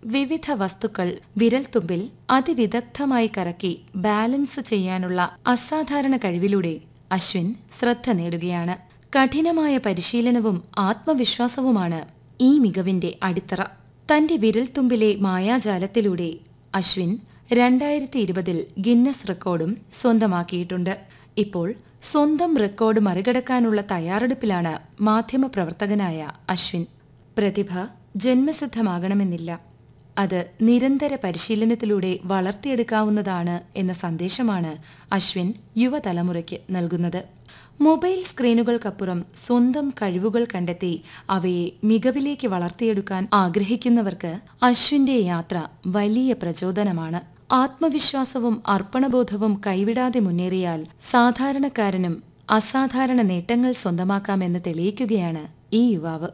വിവിധ വസ്തുക്കൾ വിരൽത്തുമ്പിൽ അതിവിദഗ്ധമായി കറക്കി ബാലൻസ് ചെയ്യാനുള്ള അസാധാരണ കഴിവിലൂടെ അശ്വിൻ ശ്രദ്ധ നേടുകയാണ് കഠിനമായ പരിശീലനവും ആത്മവിശ്വാസവുമാണ് ഈ മികവിന്റെ അടിത്തറ തന്റെ വിരൽത്തുമ്പിലെ മായാജാലത്തിലൂടെ അശ്വിൻ രണ്ടായിരത്തി ഇരുപതിൽ ഗിന്നസ് റെക്കോർഡും സ്വന്തമാക്കിയിട്ടുണ്ട് ഇപ്പോൾ സ്വന്തം റെക്കോർഡ് മറികടക്കാനുള്ള തയ്യാറെടുപ്പിലാണ് മാധ്യമപ്രവർത്തകനായ അശ്വിൻ പ്രതിഭ ജന്മസിദ്ധമാകണമെന്നില്ല അത് നിരന്തര പരിശീലനത്തിലൂടെ വളർത്തിയെടുക്കാവുന്നതാണ് എന്ന സന്ദേശമാണ് അശ്വിൻ യുവതലമുറയ്ക്ക് നൽകുന്നത് മൊബൈൽ സ്ക്രീനുകൾക്കപ്പുറം സ്വന്തം കഴിവുകൾ കണ്ടെത്തി അവയെ മികവിലേക്ക് വളർത്തിയെടുക്കാൻ ആഗ്രഹിക്കുന്നവർക്ക് അശ്വിന്റെ യാത്ര വലിയ പ്രചോദനമാണ് ആത്മവിശ്വാസവും അർപ്പണബോധവും കൈവിടാതെ മുന്നേറിയാൽ സാധാരണക്കാരനും അസാധാരണ നേട്ടങ്ങൾ സ്വന്തമാക്കാമെന്ന് തെളിയിക്കുകയാണ് ഈ യുവാവ്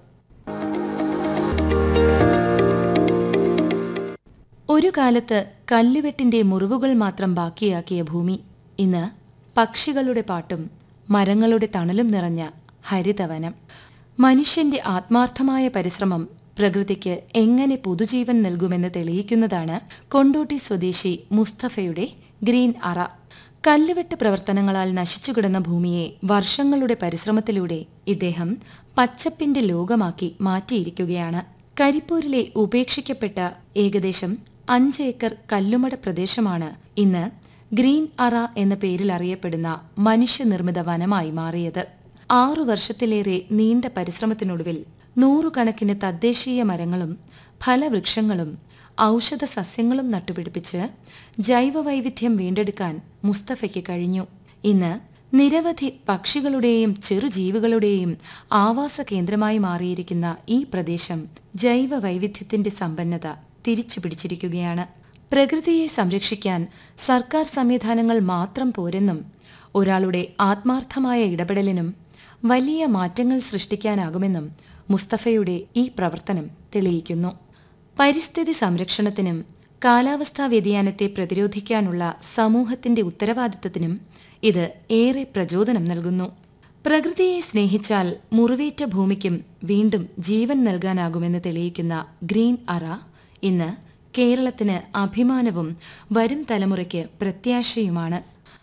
ഒരു കാലത്ത് കല്ലുവെട്ടിന്റെ മുറിവുകൾ മാത്രം ബാക്കിയാക്കിയ ഭൂമി ഇന്ന് പക്ഷികളുടെ പാട്ടും മരങ്ങളുടെ തണലും നിറഞ്ഞ ഹരിതവനം മനുഷ്യന്റെ ആത്മാർത്ഥമായ പരിശ്രമം പ്രകൃതിക്ക് എങ്ങനെ പുതുജീവൻ നൽകുമെന്ന് തെളിയിക്കുന്നതാണ് കൊണ്ടോട്ടി സ്വദേശി മുസ്തഫയുടെ ഗ്രീൻ അറ കല്ലുവെട്ട് പ്രവർത്തനങ്ങളാൽ നശിച്ചുകിടന്ന ഭൂമിയെ വർഷങ്ങളുടെ പരിശ്രമത്തിലൂടെ ഇദ്ദേഹം പച്ചപ്പിന്റെ ലോകമാക്കി മാറ്റിയിരിക്കുകയാണ് കരിപ്പൂരിലെ ഉപേക്ഷിക്കപ്പെട്ട ഏകദേശം അഞ്ച് ഏക്കർ കല്ലുമട പ്രദേശമാണ് ഇന്ന് ഗ്രീൻ അറ എന്ന പേരിൽ അറിയപ്പെടുന്ന മനുഷ്യനിർമ്മിത വനമായി മാറിയത് ആറു വർഷത്തിലേറെ നീണ്ട പരിശ്രമത്തിനൊടുവിൽ നൂറുകണക്കിന് തദ്ദേശീയ മരങ്ങളും ഫലവൃക്ഷങ്ങളും ഔഷധ സസ്യങ്ങളും നട്ടുപിടിപ്പിച്ച് ജൈവവൈവിധ്യം വീണ്ടെടുക്കാൻ മുസ്തഫയ്ക്ക് കഴിഞ്ഞു ഇന്ന് നിരവധി പക്ഷികളുടെയും ചെറുജീവികളുടെയും ആവാസ കേന്ദ്രമായി മാറിയിരിക്കുന്ന ഈ പ്രദേശം ജൈവ വൈവിധ്യത്തിന്റെ സമ്പന്നത തിരിച്ചുപിടിച്ചിരിക്കുകയാണ് പ്രകൃതിയെ സംരക്ഷിക്കാൻ സർക്കാർ സംവിധാനങ്ങൾ മാത്രം പോരെന്നും ഒരാളുടെ ആത്മാർത്ഥമായ ഇടപെടലിനും വലിയ മാറ്റങ്ങൾ സൃഷ്ടിക്കാനാകുമെന്നും മുസ്തഫയുടെ ഈ പ്രവർത്തനം തെളിയിക്കുന്നു പരിസ്ഥിതി സംരക്ഷണത്തിനും കാലാവസ്ഥാ വ്യതിയാനത്തെ പ്രതിരോധിക്കാനുള്ള സമൂഹത്തിന്റെ ഉത്തരവാദിത്തത്തിനും ഇത് ഏറെ പ്രചോദനം നൽകുന്നു പ്രകൃതിയെ സ്നേഹിച്ചാൽ മുറിവേറ്റ ഭൂമിക്കും വീണ്ടും ജീവൻ നൽകാനാകുമെന്ന് തെളിയിക്കുന്ന ഗ്രീൻ അറ ഇന്ന് കേരളത്തിന് അഭിമാനവും വരും തലമുറയ്ക്ക് പ്രത്യാശയുമാണ്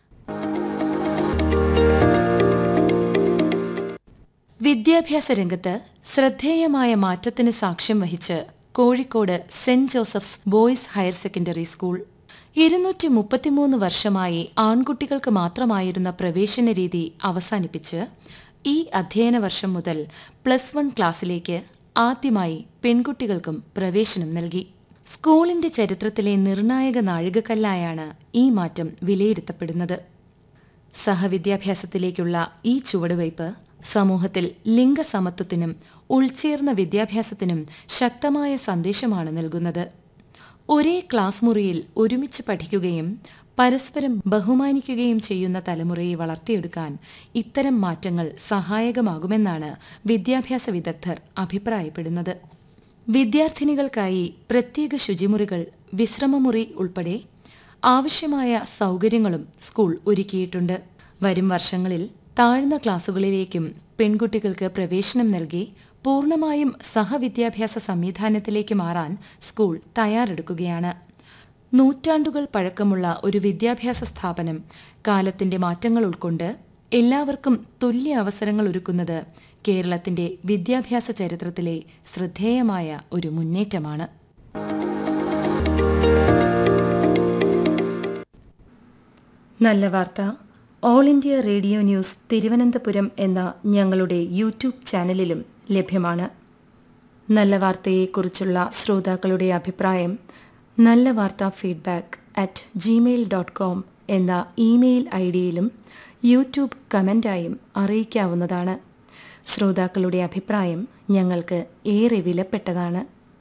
വിദ്യാഭ്യാസ രംഗത്ത് ശ്രദ്ധേയമായ മാറ്റത്തിന് സാക്ഷ്യം വഹിച്ച് Kozhikode saint Joseph's boys higher secondary school ഇരുന്നൂറ്റി മുപ്പത്തിമൂന്ന് വർഷമായി ആൺകുട്ടികൾക്ക് മാത്രമായിരുന്ന പ്രവേശന രീതി അവസാനിപ്പിച്ച് ഈ അധ്യയന വർഷം മുതൽ പ്ലസ് വൺ ക്ലാസ്സിലേക്ക് ആദ്യമായി പെൺകുട്ടികൾക്കും പ്രവേശനം നൽകി സ്കൂളിന്റെ ചരിത്രത്തിലെ നിർണായക നാഴികക്കല്ലായാണ് ഈ മാറ്റം വിലയിരുത്തപ്പെടുന്നത് സഹവിദ്യാഭ്യാസത്തിലേക്കുള്ള ഈ ചുവടുവയ്പ് സമൂഹത്തിൽ ലിംഗസമത്വത്തിനും ഉൾച്ചേർന്ന വിദ്യാഭ്യാസത്തിനും ശക്തമായ സന്ദേശമാണ് നൽകുന്നത് ഒരേ ക്ലാസ് മുറിയിൽ ഒരുമിച്ച് പഠിക്കുകയും പരസ്പരം ബഹുമാനിക്കുകയും ചെയ്യുന്ന തലമുറയെ വളർത്തിയെടുക്കാൻ ഇത്തരം മാറ്റങ്ങൾ സഹായകമാകുമെന്നാണ് വിദ്യാഭ്യാസ വിദഗ്ധർ അഭിപ്രായപ്പെടുന്നത് വിദ്യാർത്ഥിനികൾക്കായി പ്രത്യേക ശുചിമുറികൾ വിശ്രമമുറി ഉൾപ്പെടെ ആവശ്യമായ സൗകര്യങ്ങളും സ്കൂൾ ഒരുക്കിയിട്ടുണ്ട് വരും വർഷങ്ങളിൽ താഴ്ന്ന ക്ലാസുകളിലേക്കും പെൺകുട്ടികൾക്ക് പ്രവേശനം നൽകി പൂർണ്ണമായും സഹവിദ്യാഭ്യാസ സംവിധാനത്തിലേക്ക് മാറാൻ സ്കൂൾ തയ്യാറെടുക്കുകയാണ് നൂറ്റാണ്ടുകൾ പഴക്കമുള്ള ഒരു വിദ്യാഭ്യാസ സ്ഥാപനം കാലത്തിന്റെ മാറ്റങ്ങൾ ഉൾക്കൊണ്ട് എല്ലാവർക്കും തുല്യ അവസരങ്ങൾ ഒരുക്കുന്നത് കേരളത്തിന്റെ വിദ്യാഭ്യാസ ചരിത്രത്തിലെ ശ്രദ്ധേയമായ ഒരു മുന്നേറ്റമാണ് നല്ല വാർത്ത all India radio news Thiruvananthapuram എന്ന ഞങ്ങളുടെ യൂട്യൂബ് ചാനലിലും ലഭ്യമാണ് നല്ല വാർത്തയെക്കുറിച്ചുള്ള ശ്രോതാക്കളുടെ അഭിപ്രായം നല്ല വാർത്ത feedback at Gmail dot com എന്ന ഇമെയിൽ ഐ ഡിയിലും യൂട്യൂബ് കമൻ്റായും അറിയിക്കാവുന്നതാണ് ശ്രോതാക്കളുടെ അഭിപ്രായം ഞങ്ങൾക്ക് ഏറെ വിലപ്പെട്ടതാണ്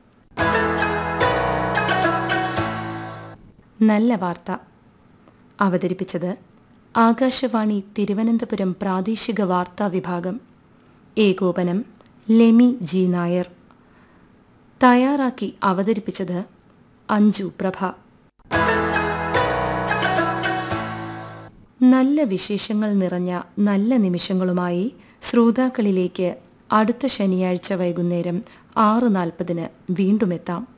നല്ല വാർത്ത അവതരിപ്പിച്ചത് ആകാശവാണി തിരുവനന്തപുരം പ്രാദേശിക വാർത്താ വിഭാഗം ഏകോപനം ലെമി ജി നായർ തയ്യാറാക്കി അവതരിപ്പിച്ചത് അഞ്ജു പ്രഭ നല്ല വിശേഷങ്ങൾ നിറഞ്ഞ നല്ല നിമിഷങ്ങളുമായി ശ്രോതാക്കളിലേക്ക് അടുത്ത ശനിയാഴ്ച വൈകുന്നേരം ആറ് നാൽപ്പതിന് വീണ്ടും എത്താം